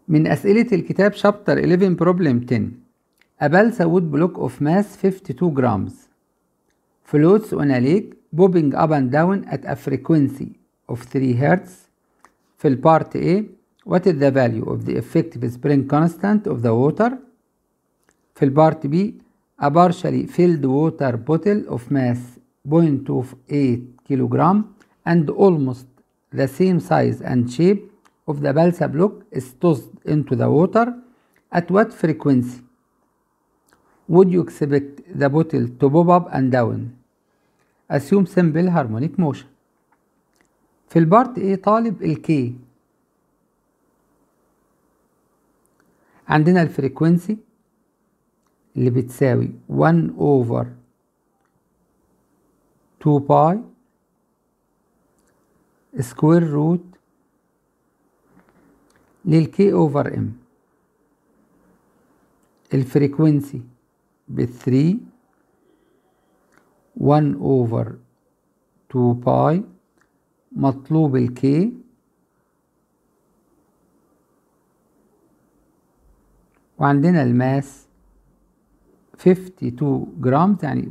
من أسئلة الكتاب شابتر 11 بروبلم 10 A balsa wood block of mass 52 grams floats on a lake bobbing up and down at a frequency of 3 Hz في البارت A What is the value of the effective spring constant of the water في البارت B A partially filled water bottle of mass 0.28 kilogram and almost the same size and shape of the balsa block is tossed into the water at what frequency would you expect the bottle to bob up and down assume simple harmonic motion في البارت A طالب الكي عندنا الفريكونسي اللي بتساوي 1 over 2 باي سكوير روت للكي اوفر ام الفريكونسي بالثري 1 اوفر 2 باي مطلوب الكي وعندنا الماس 52 جرام يعني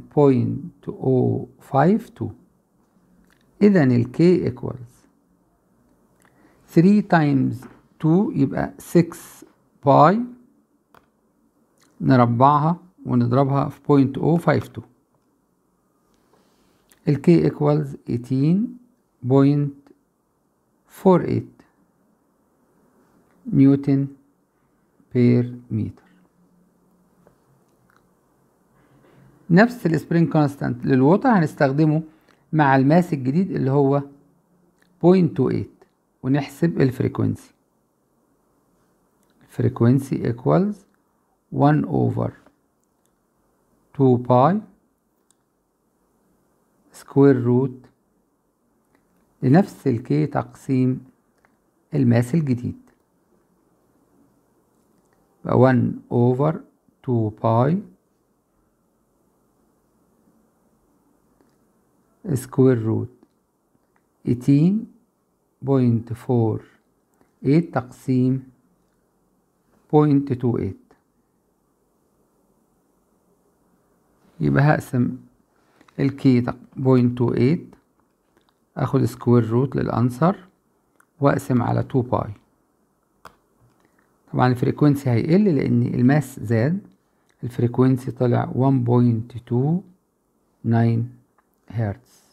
0.052 إذا الكي equals 3 times 2 يبقى 6 باي نربعها ونضربها في 0.052 الكي equals 18.48 نيوتن بير متر نفس السبرينج كونستانت للووتر هنستخدمه مع الماس الجديد اللي هو 0.28 ونحسب الفريكونسي الفريكونسي equals 1 over 2 باي سكوير روت لنفس الكي تقسيم الماس الجديد يبقى 1 over 2 باي سكوير روت 18.48 تقسيم 0.28 يبقى هقسم الكي 0.28 اخد سكوير روت للانسر واقسم على 2 باي طبعا الفريكونسي هيقل لان الماس زاد الفريكونسي طلع 1.29 هرتز